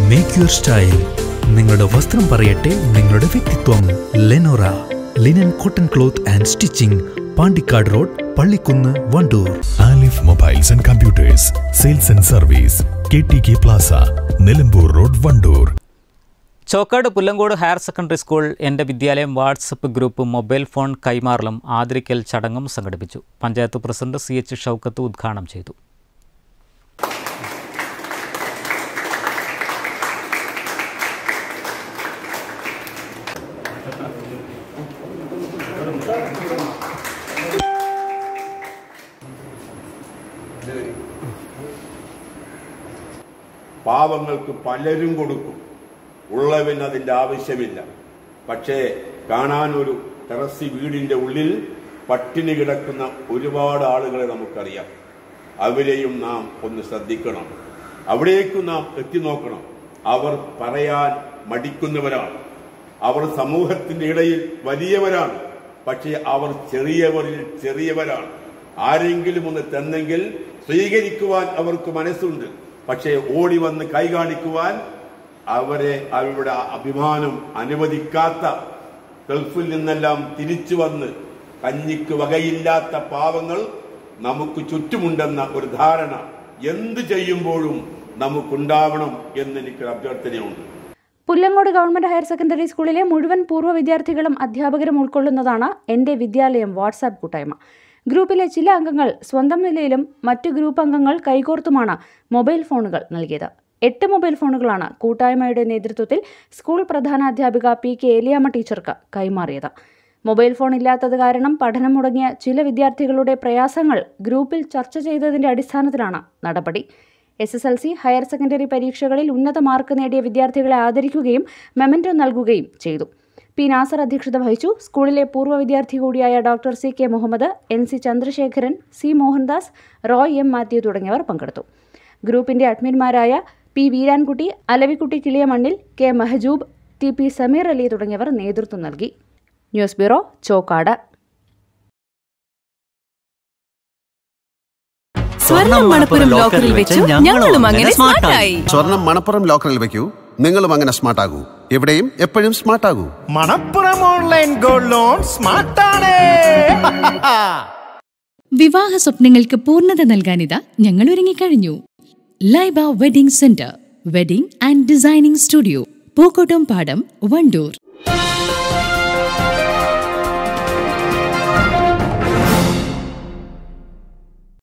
make your style നിങ്ങളുടെ വസ്ത്രം പറയട്ടെ നിങ്ങളുടെ വ്യക്തിത്വം Lenora linen cotton cloth and stitching Pandikkad road Pallikkunnu Wandoor Alif mobiles and computers sales and service K T K plaza Nilambur road Wandoor Chokkad Pullangode higher secondary school എൻ്റെ വിദ്യാലയം WhatsApp group mobile phone കൈമാറലും ആദരിക്കൽ ചടങ്ങും സംഘടിപ്പിച്ചു panchayat president C H Shoukath ഉദ്ഘാടനം ചെയ്തു പാവങ്ങൾക്ക് പലരും കൊടുക്കും ഉള്ളവന് അതിന്റെ ആവശ്യമില്ല പക്ഷേ കാണാൻ ഒരു ടെറസി വീടിന്റെ ഉള്ളിൽ പട്ടിണി കിടക്കുന്ന ഒരുപാട് ആളുകളെ നമുക്കറിയാം അവരെയും നാം ഒന്ന് ശ്രദ്ധിക്കണം അവിടേക്കും നാം എത്തി നോക്കണം അവർ പറയാൻ മടിക്കുന്നവരാണ് അവർ സമൂഹത്തിന്റെ ഇടയിൽ വലിയവരാണ് പക്ഷേ അവർ ചെറിയവരിൽ ചെറിയവരാണ് ആരെങ്കിലും ഒന്ന് തന്നെങ്കിൽ സ്വീകരിക്കുവാൻ അവർക്ക് മനസ്സുണ്ട് പക്ഷേ ഓടി വന്ന് കൈ കാണിക്കുവാൻ അവരെ അവരുടെ അഭിമാനം അനുവദിക്കാത്ത ഗൾഫിൽ നിന്നെല്ലാം തിരിച്ചു വന്ന് കഞ്ഞിക്ക് വകയില്ലാത്ത പാവങ്ങൾ നമുക്ക് ചുറ്റുമുണ്ടെന്ന ഒരു ധാരണ എന്ത് ചെയ്യുമ്പോഴും നമുക്കുണ്ടാവണം എന്നെനിക്കൊരു അഭ്യർത്ഥനയുണ്ട് പുല്ലങ്ങോട് ഗവൺമെന്റ് ഹയർ സെക്കൻഡറി സ്കൂളിലെ മുഴുവൻ പൂർവ്വ വിദ്യാർത്ഥികളും അധ്യാപകരും ഉൾക്കൊള്ളുന്നതാണ് എൻ്റെ വിദ്യാലയം വാട്സാപ്പ് കൂട്ടായ്മ ഗ്രൂപ്പിലെ ചില അംഗങ്ങൾ സ്വന്തം നിലയിലും മറ്റു ഗ്രൂപ്പ് അംഗങ്ങൾ കൈകോർത്തുമാണ് മൊബൈൽ ഫോണുകൾ നൽകിയത് എട്ട് മൊബൈൽ ഫോണുകളാണ് കൂട്ടായ്മയുടെ നേതൃത്വത്തിൽ സ്കൂൾ പ്രധാനാധ്യാപിക പി കെ ഏലിയാമ്മ ടീച്ചർക്ക് കൈമാറിയത് മൊബൈൽ ഫോൺ ഇല്ലാത്തത് കാരണം പഠനം മുടങ്ങിയ ചില വിദ്യാർത്ഥികളുടെ പ്രയാസങ്ങൾ ഗ്രൂപ്പിൽ ചർച്ച ചെയ്തതിന്റെ അടിസ്ഥാനത്തിലാണ് നടപടി S S L C higher secondary പരീക്ഷകളിൽ ഉന്നത മാർക്ക് നേടിയ വിദ്യാർത്ഥികളെ ആദരിക്കുകയും മെമന്റോ നൽകുകയും ചെയ്തു പി നാസർ അധ്യക്ഷത വഹിച്ചു സ്കൂളിലെ പൂർവ്വ വിദ്യാർത്ഥി കൂടിയായ doctor C K Muhammad N C Chandrasekharan C Mohandas Roy M Mathew തുടങ്ങിയവർ പങ്കെടുത്തു ഗ്രൂപ്പിന്റെ അഡ്മിന്മാരായ പി വീരാൻകുട്ടി അലവിക്കുട്ടി കിളിയമണ്ണിൽ K Mehajoob T P Sameer Ali തുടങ്ങിയവർ നേതൃത്വം നൽകി ന്യൂസ് ബ്യൂറോ ചോക്കാട് സ്വർണം മണപ്പുറം ലോക്കറിൽ വെച്ചു ഞങ്ങളും അങ്ങനെ സ്മാർട്ടായി സ്വർണം മണപ്പുറം ലോക്കറിൽ വെക്കൂ നിങ്ങളും അങ്ങനെ സ്മാർട്ട് ആകൂ എവിടെയും എപ്പോഴും സ്മാർട്ട് ആകൂ മണപ്പുറം ഓൺലൈൻ ഗോൾഡ് ലോൺ സ്മാർട്ടാണ് വിവാഹ സ്വപ്നങ്ങൾക്ക് പൂർണ്ണത നൽകാനിതാ ഞങ്ങൾ ഒരുങ്ങിക്കഴിഞ്ഞു Laiba wedding centre wedding and designing studio Pookkottumpadam Wandoor